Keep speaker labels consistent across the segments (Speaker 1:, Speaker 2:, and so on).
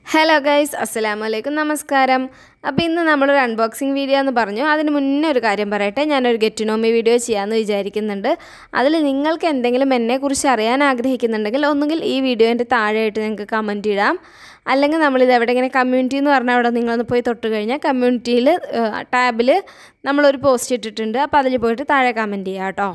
Speaker 1: hello guys അസ്സലാമു അലൈക്കും നമസ്കാരം അപ്പോൾ ഇന്ന് നമ്മളൊരു അൺബോക്സിങ് വീഡിയോ എന്ന് പറഞ്ഞു അതിന് മുന്നേ ഒരു കാര്യം പറയട്ടെ ഞാനൊരു ഗെറ്റ് നോമി വീഡിയോ ചെയ്യാമെന്ന് വിചാരിക്കുന്നുണ്ട് അതിൽ നിങ്ങൾക്ക് എന്തെങ്കിലും എന്നെക്കുറിച്ച് അറിയാൻ ആഗ്രഹിക്കുന്നുണ്ടെങ്കിൽ ഒന്നുകിൽ ഈ വീഡിയോൻ്റെ താഴെയായിട്ട് നിങ്ങൾക്ക് കമൻറ്റ് ഇടാം അല്ലെങ്കിൽ നമ്മളിത് എവിടെ ഇങ്ങനെ കമ്മ്യൂണിറ്റി എന്ന് പറഞ്ഞാൽ അവിടെ നിങ്ങളൊന്ന് പോയി തൊട്ട് കഴിഞ്ഞാൽ കമ്മ്യൂണിറ്റിയിൽ ടാബിൽ നമ്മളൊരു പോസ്റ്റ് ഇട്ടിട്ടുണ്ട് അപ്പോൾ അതിൽ പോയിട്ട് താഴെ കമൻറ്റ് ചെയ്യാം കേട്ടോ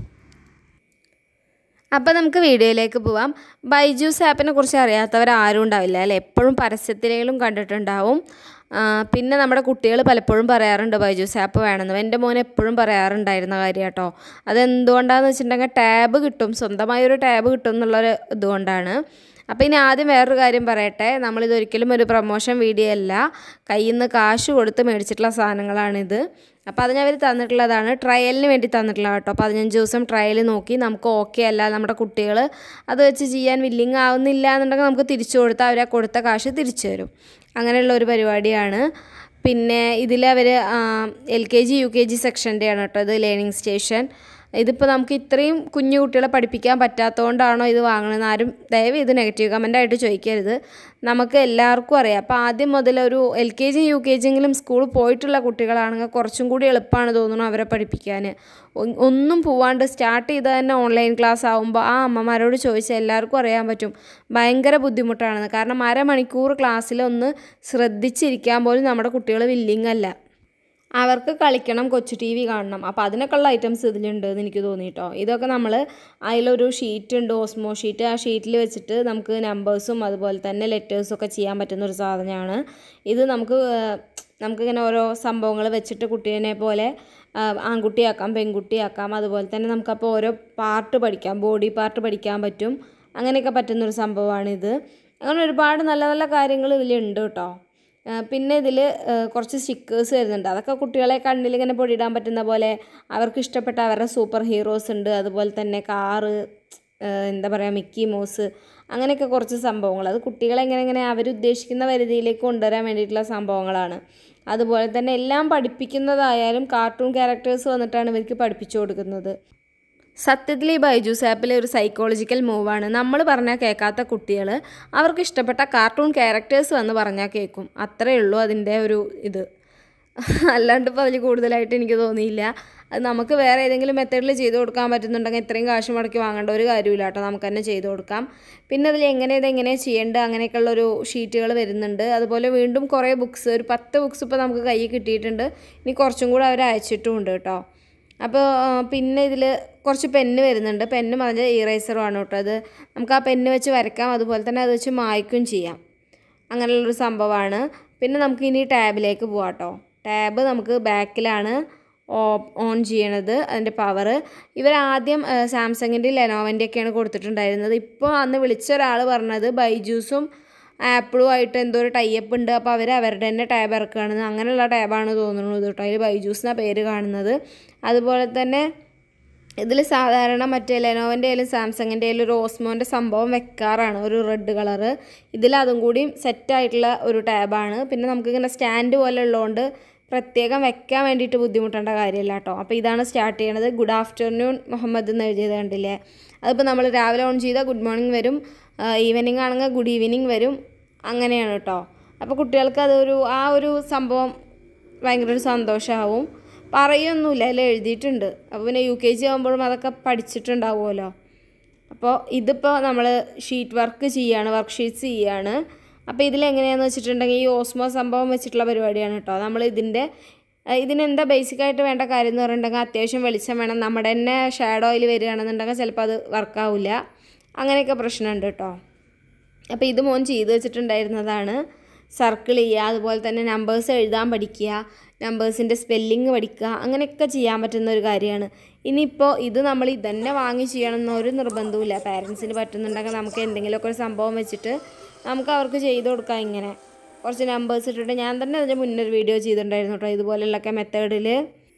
Speaker 1: അപ്പോൾ നമുക്ക് വീഡിയോയിലേക്ക് പോവാം ബൈജൂസ് ആപ്പിനെ കുറിച്ച് അറിയാത്തവർ ആരും ഉണ്ടാവില്ല അല്ലേ എപ്പോഴും പരസ്യത്തിലും കണ്ടിട്ടുണ്ടാവും പിന്നെ നമ്മുടെ കുട്ടികൾ പലപ്പോഴും പറയാറുണ്ട് ബൈജൂസ് ആപ്പ് വേണമെന്ന് എൻ്റെ മോൻ എപ്പോഴും പറയാറുണ്ടായിരുന്ന കാര്യം കേട്ടോ അതെന്തുകൊണ്ടാണെന്ന് വെച്ചിട്ടുണ്ടെങ്കിൽ ടാബ് കിട്ടും സ്വന്തമായൊരു ടാബ് കിട്ടും എന്നുള്ളൊരു ഇതുകൊണ്ടാണ് അപ്പോൾ ഇനി ആദ്യം വേറൊരു കാര്യം പറയട്ടെ നമ്മളിതൊരിക്കലും ഒരു പ്രൊമോഷൻ വീഡിയോ അല്ല കയ്യിൽ നിന്ന് കാശ് കൊടുത്ത് മേടിച്ചിട്ടുള്ള സാധനങ്ങളാണിത് അപ്പോൾ അതിന് അവർ തന്നിട്ടുള്ളതാണ് ട്രയലിന് വേണ്ടി തന്നിട്ടുള്ള കേട്ടോ പതിനഞ്ച് ദിവസം ട്രയൽ നോക്കി നമുക്ക് ഓക്കെ അല്ല നമ്മുടെ കുട്ടികൾ അത് വെച്ച് ചെയ്യാൻ വില്ലിങ് ആവുന്നില്ല എന്നുണ്ടെങ്കിൽ നമുക്ക് തിരിച്ചു കൊടുത്താൽ അവർ ആ കൊടുത്ത കാശ് തിരിച്ചു തരും അങ്ങനെയുള്ള ഒരു പരിപാടിയാണ് പിന്നെ ഇതിൽ അവർ L K G U K G സെക്ഷൻ്റെയാണ് കേട്ടോ ഇത് ലേണിംഗ് സ്റ്റേഷൻ ഇതിപ്പോൾ നമുക്ക് ഇത്രയും കുഞ്ഞു കുട്ടികളെ പഠിപ്പിക്കാൻ പറ്റാത്തതുകൊണ്ടാണോ ഇത് വാങ്ങണമെന്ന് ആരും ദയവ് ഇത് നെഗറ്റീവ് കമൻ്റായിട്ട് ചോദിക്കരുത് നമുക്ക് എല്ലാവർക്കും അറിയാം അപ്പോൾ ആദ്യം മുതൽ ഒരു L K G U K ജിയെങ്കിലും സ്കൂളിൽ പോയിട്ടുള്ള കുട്ടികളാണെങ്കിൽ കുറച്ചും കൂടി എളുപ്പമാണ് തോന്നുന്നു അവരെ പഠിപ്പിക്കാൻ ഒന്നും പോവാണ്ട് സ്റ്റാർട്ട് ചെയ്ത് തന്നെ ഓൺലൈൻ ക്ലാസ് ആകുമ്പോൾ ആ അമ്മമാരോട് ചോദിച്ചാൽ എല്ലാവർക്കും അറിയാൻ പറ്റും ഭയങ്കര ബുദ്ധിമുട്ടാണെന്ന് കാരണം അരമണിക്കൂർ ക്ലാസ്സിൽ ഒന്ന് ശ്രദ്ധിച്ചിരിക്കാൻ പോലും നമ്മുടെ കുട്ടികൾ വില്ലിങ് അല്ല അവർക്ക് കളിക്കണം കൊച്ചു ടി വി കാണണം അപ്പോൾ അതിനൊക്കെയുള്ള ഐറ്റംസ് ഇതിലുണ്ട് എന്ന് എനിക്ക് തോന്നിയിട്ടോ ഇതൊക്കെ നമ്മൾ അതിലൊരു ഷീറ്റ് ഉണ്ട് ഓസ്മോ ഷീറ്റ് ആ ഷീറ്റിൽ വെച്ചിട്ട് നമുക്ക് നമ്പേഴ്സും അതുപോലെ തന്നെ ലെറ്റേഴ്സും ഒക്കെ ചെയ്യാൻ പറ്റുന്ന ഒരു സാധനമാണ് ഇത് നമുക്ക് നമുക്കിങ്ങനെ ഓരോ സംഭവങ്ങൾ വെച്ചിട്ട് കുട്ടീനെ പോലെ ആൺകുട്ടിയാക്കാം പെൺകുട്ടിയാക്കാം അതുപോലെ തന്നെ നമുക്കപ്പോൾ ഓരോ പാർട്ട് പഠിക്കാം ബോഡി പാർട്ട് പഠിക്കാൻ പറ്റും അങ്ങനെയൊക്കെ പറ്റുന്നൊരു സംഭവമാണിത് അങ്ങനെ ഒരുപാട് നല്ല നല്ല കാര്യങ്ങൾ ഇതിലുണ്ട് കേട്ടോ പിന്നെ ഇതിൽ കുറച്ച് സ്റ്റിക്കേഴ്സ് വരുന്നുണ്ട് അതൊക്കെ കുട്ടികളെ കണ്ണിൽ ഇങ്ങനെ പൊടിയിടാൻ പറ്റുന്ന പോലെ അവർക്ക് ഇഷ്ടപ്പെട്ട അവരുടെ സൂപ്പർ ഹീറോസ് ഉണ്ട് അതുപോലെ തന്നെ കാറ് എന്താ പറയുക മിക്കി മൗസ് അങ്ങനെയൊക്കെ കുറച്ച് സംഭവങ്ങൾ അത് കുട്ടികളെ എങ്ങനെ എങ്ങനെ അവരുദ്ദേശിക്കുന്ന പരിധിയിലേക്ക് കൊണ്ടുവരാൻ വേണ്ടിയിട്ടുള്ള സംഭവങ്ങളാണ് അതുപോലെ തന്നെ എല്ലാം പഠിപ്പിക്കുന്നതായാലും കാർട്ടൂൺ ക്യാരക്ടേഴ്സ് വന്നിട്ടാണ് ഇവർക്ക് പഠിപ്പിച്ചു കൊടുക്കുന്നത് സത്യത്തിൽ ഈ ബൈജൂസ് ആപ്പിലെ ഒരു സൈക്കോളജിക്കൽ മൂവാണ് നമ്മൾ പറഞ്ഞാൽ കേൾക്കാത്ത കുട്ടികൾ അവർക്ക് ഇഷ്ടപ്പെട്ട കാർട്ടൂൺ ക്യാരക്ടേഴ്സ് വന്ന് പറഞ്ഞാൽ കേൾക്കും അത്രയേ ഉള്ളൂ അതിൻ്റെ ഒരു ഇത് അല്ലാണ്ട് ഇപ്പോൾ അതിൽ കൂടുതലായിട്ട് എനിക്ക് തോന്നിയില്ല അത് നമുക്ക് വേറെ ഏതെങ്കിലും മെത്തേഡിൽ ചെയ്ത് കൊടുക്കാൻ പറ്റുന്നുണ്ടെങ്കിൽ ഇത്രയും കാശ് മുടക്കി വാങ്ങേണ്ട ഒരു കാര്യമില്ല കേട്ടോ നമുക്ക് തന്നെ ചെയ്ത് കൊടുക്കാം പിന്നെ അതിൽ എങ്ങനെ ഇത് എങ്ങനെ ചെയ്യേണ്ടത് അങ്ങനെയൊക്കെയുള്ളൊരു ഷീറ്റുകൾ വരുന്നുണ്ട് അതുപോലെ വീണ്ടും കുറേ ബുക്സ് ഒരു പത്ത് ബുക്സ് ഇപ്പോൾ നമുക്ക് കയ്യിൽ കിട്ടിയിട്ടുണ്ട് ഇനി കുറച്ചും കൂടെ അവർ അയച്ചിട്ടുമുണ്ട് കേട്ടോ അപ്പോൾ പിന്നെ ഇതിൽ കുറച്ച് പെന്ന് വരുന്നുണ്ട് പെന്നും അതിൻ്റെ ഇറേസറുമാണ് കേട്ടോ അത് നമുക്ക് ആ പെന്ന് വെച്ച് വരയ്ക്കാം അതുപോലെ തന്നെ അത് വെച്ച് മായ്ക്കും ചെയ്യാം അങ്ങനെയുള്ളൊരു സംഭവമാണ് പിന്നെ നമുക്ക് ഇനി ടാബിലേക്ക് പോവാം കേട്ടോ ടാബ് നമുക്ക് ബാക്കിലാണ് ഓൺ ചെയ്യണത് അതിൻ്റെ പവർ ഇവരാദ്യം സാംസങ്ങിൻ്റെ ലെനോവൻ്റെ ഒക്കെയാണ് കൊടുത്തിട്ടുണ്ടായിരുന്നത് ഇപ്പോൾ അന്ന് വിളിച്ച ഒരാൾ പറഞ്ഞത് ബൈജൂസും ആപ്പിളും ആയിട്ട് എന്തോ ഒരു ടൈപ്പ് ഉണ്ട് അപ്പോൾ അവർ അവരുടെ തന്നെ ടാബ് ഇറക്കുകയാണ് അങ്ങനെയുള്ള ടാബാണ് തോന്നുന്നത് കേട്ടോ അതിൽ ബൈജൂസ് എന്നാണ് പേര് കാണുന്നത് അതുപോലെ തന്നെ ഇതിൽ സാധാരണ മറ്റേ ലെനോവൻ്റെ ആയാലും സാംസങ്ങിൻ്റെ ആയാലും ഒരു ഓസ്മോൻ്റെ സംഭവം വെക്കാറാണ് ഒരു റെഡ് കളറ് ഇതിൽ അതും കൂടി സെറ്റായിട്ടുള്ള ഒരു ടാബാണ് പിന്നെ നമുക്കിങ്ങനെ സ്റ്റാൻഡ് പോലെ ഉള്ളതുകൊണ്ട് പ്രത്യേകം വെക്കാൻ വേണ്ടിയിട്ട് ബുദ്ധിമുട്ടേണ്ട കാര്യമില്ല കേട്ടോ അപ്പോൾ ഇതാണ് സ്റ്റാർട്ട് ചെയ്യണത് ഗുഡ് ആഫ്റ്റർനൂൺ മുഹമ്മദ് എന്ന് എഴുതിയത് കണ്ടില്ലേ അതിപ്പോൾ നമ്മൾ രാവിലെ ഓൺ ചെയ്താൽ ഗുഡ് മോർണിംഗ് വരും ഈവനിങ് ആണെങ്കിൽ ഗുഡ് ഈവനിങ് വരും അങ്ങനെയാണ് കേട്ടോ അപ്പോൾ കുട്ടികൾക്ക് അതൊരു ആ ഒരു സംഭവം ഭയങ്കര ഒരു സന്തോഷമാവും പറയൊന്നുമില്ല അതിൽ എഴുതിയിട്ടുണ്ട് അപ്പോൾ പിന്നെ യു കെ ജി ആകുമ്പോഴും അതൊക്കെ പഠിച്ചിട്ടുണ്ടാവുമല്ലോ അപ്പോൾ ഇതിപ്പോൾ നമ്മൾ ഷീറ്റ് വർക്ക് ചെയ്യാണ് വർക്ക് ഷീറ്റ്സ് ചെയ്യാണ് അപ്പോൾ ഇതിലെങ്ങനെയാണെന്ന് വെച്ചിട്ടുണ്ടെങ്കിൽ ഈ ഓസ്മോ സംഭവം വെച്ചിട്ടുള്ള പരിപാടിയാണ് കേട്ടോ നമ്മൾ ഇതിൻ്റെ ഇതിനെന്താ ബേസിക്കായിട്ട് വേണ്ട കാര്യം എന്ന് പറഞ്ഞിട്ടുണ്ടെങ്കിൽ അത്യാവശ്യം വെളിച്ചം വേണം നമ്മുടെ തന്നെ ഷാഡോ ഓയിൽ വരികയാണെന്നുണ്ടെങ്കിൽ ചിലപ്പോൾ അത് വർക്കാവില്ല അങ്ങനെയൊക്കെ പ്രശ്നമുണ്ട് കേട്ടോ അപ്പോൾ ഇത് മോൻ ചെയ്ത് വെച്ചിട്ടുണ്ടായിരുന്നതാണ് സർക്കിൾ ചെയ്യുക അതുപോലെ തന്നെ നമ്പേഴ്സ് എഴുതാൻ പഠിക്കുക നമ്പേഴ്സിൻ്റെ സ്പെല്ലിങ് പഠിക്കുക അങ്ങനെയൊക്കെ ചെയ്യാൻ പറ്റുന്ന ഒരു കാര്യമാണ് ഇനിയിപ്പോൾ ഇത് നമ്മൾ ഇതന്നെ വാങ്ങി ചെയ്യണമെന്ന് ഒരു നിർബന്ധവുമില്ല പാരൻസിന് പറ്റുന്നുണ്ടെങ്കിൽ നമുക്ക് എന്തെങ്കിലുമൊക്കെ ഒരു സംഭവം വെച്ചിട്ട് നമുക്ക് അവർക്ക് ചെയ്ത് കൊടുക്കാം ഇങ്ങനെ കുറച്ച് നമ്പേഴ്സ് ഇട്ടിട്ട് ഞാൻ തന്നെ അതിൻ്റെ മുന്നേ ഒരു വീഡിയോ ചെയ്തിട്ടുണ്ടായിരുന്നു കേട്ടോ ഇതുപോലെയുള്ളൊക്കെ മെത്തേഡിൽ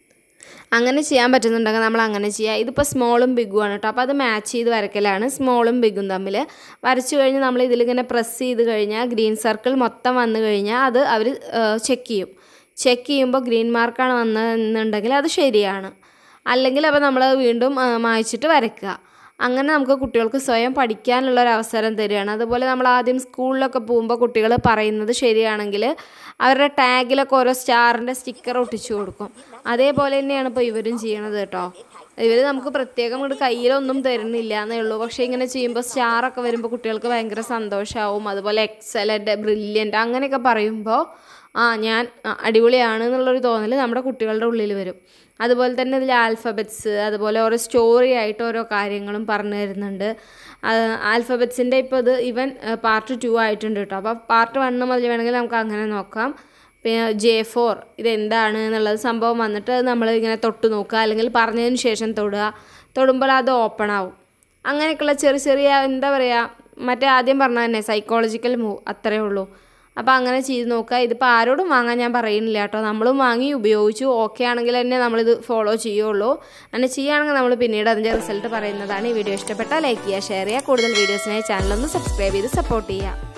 Speaker 1: അങ്ങനെ ചെയ്യാൻ പറ്റുന്നുണ്ടെങ്കിൽ നമ്മൾ അങ്ങനെ ചെയ്യുക ഇതിപ്പോൾ സ്മോളും ബിഗും ആണ് കേട്ടോ അപ്പോൾ അത് മാച്ച് ചെയ്ത് വരയ്ക്കലാണ് സ്മോളും ബിഗും തമ്മിൽ വരച്ചു കഴിഞ്ഞ് നമ്മൾ ഇതിലിങ്ങനെ പ്രസ് ചെയ്ത് കഴിഞ്ഞാൽ ഗ്രീൻ സർക്കിൾ മൊത്തം വന്നു കഴിഞ്ഞാൽ അത് അവർ ചെക്ക് ചെയ്യും ചെക്ക് ചെയ്യുമ്പോൾ ഗ്രീൻ മാർക്കാണ് വന്നതെന്നുണ്ടെങ്കിൽ അത് ശരിയാണ് അല്ലെങ്കിൽ അപ്പോൾ നമ്മൾ വീണ്ടും മായ്ച്ചിട്ട് വരയ്ക്കുക അങ്ങനെ നമുക്ക് കുട്ടികൾക്ക് സ്വയം പഠിക്കാനുള്ള ഒരു അവസരം തരികയാണ് അതുപോലെ നമ്മൾ ആദ്യം സ്കൂളിലൊക്കെ പോകുമ്പോൾ കുട്ടികൾ പറയുന്നത് ശരിയാണെങ്കിൽ അവരുടെ ടാഗിലൊക്കെ ഓരോ സ്റ്റാറിൻ്റെ സ്റ്റിക്കർ ഒട്ടിച്ചു കൊടുക്കും അതേപോലെ തന്നെയാണ് ഇപ്പോൾ ഇവരും ചെയ്യണത് കേട്ടോ ഇവർ നമുക്ക് പ്രത്യേകം ഇങ്ങോട്ട് കയ്യിലൊന്നും തരുന്നില്ല എന്നേ ഉള്ളൂ പക്ഷേ ഇങ്ങനെ ചെയ്യുമ്പോൾ സ്റ്റാറൊക്കെ വരുമ്പോൾ കുട്ടികൾക്ക് ഭയങ്കര സന്തോഷമാവും അതുപോലെ എക്സലൻ്റ് ബ്രില്യൻ്റ് അങ്ങനെയൊക്കെ പറയുമ്പോൾ ആ ഞാൻ അടിപൊളിയാണ് എന്നുള്ളൊരു തോന്നൽ നമ്മുടെ കുട്ടികളുടെ ഉള്ളിൽ വരും അതുപോലെ തന്നെ ഇതിൽ ആൽഫബറ്റ്സ് അതുപോലെ ഓരോ സ്റ്റോറി ആയിട്ട് ഓരോ കാര്യങ്ങളും പറഞ്ഞു തരുന്നുണ്ട് ആൽഫബറ്റ്സിൻ്റെ ഇപ്പോൾ ഇത് ഇവൻ പാർട്ട് ടു ആയിട്ടുണ്ട് കേട്ടോ അപ്പോൾ പാർട്ട് വണ്ണ് മുതൽ വേണമെങ്കിൽ നമുക്ക് അങ്ങനെ നോക്കാം പിന്നെ ജെ ഫോർ ഇതെന്താണ് എന്നുള്ളത് സംഭവം വന്നിട്ട് നമ്മൾ ഇങ്ങനെ തൊട്ട് നോക്കുക അല്ലെങ്കിൽ പറഞ്ഞതിന് ശേഷം തൊടുക തൊടുമ്പോൾ അത് ഓപ്പൺ ആവും അങ്ങനെയൊക്കെയുള്ള ചെറിയ ചെറിയ എന്താ പറയുക മറ്റേ ആദ്യം പറഞ്ഞ തന്നെ സൈക്കോളജിക്കൽ മൂവ് അത്രയേ ഉള്ളൂ അപ്പോൾ അങ്ങനെ ചെയ്ത് നോക്കുക ഇതിപ്പോൾ ആരോടും വാങ്ങാൻ ഞാൻ പറയുന്നില്ല കേട്ടോ നമ്മളും വാങ്ങി ഉപയോഗിച്ചു ഓക്കെ ആണെങ്കിൽ തന്നെ നമ്മളിത് ഫോളോ ചെയ്യുള്ളൂ അങ്ങനെ ചെയ്യുകയാണെങ്കിൽ നമ്മൾ പിന്നീട് അതിൻ്റെ റിസൾട്ട് പറയുന്നതാണ് ഈ വീഡിയോ ഇഷ്ടപ്പെട്ടാൽ ലൈക്ക് ചെയ്യുക ഷെയർ ചെയ്യുക കൂടുതൽ വീഡിയോസിനായി ചാനലൊന്ന് സബ്സ്ക്രൈബ് ചെയ്ത് സപ്പോർട്ട് ചെയ്യുക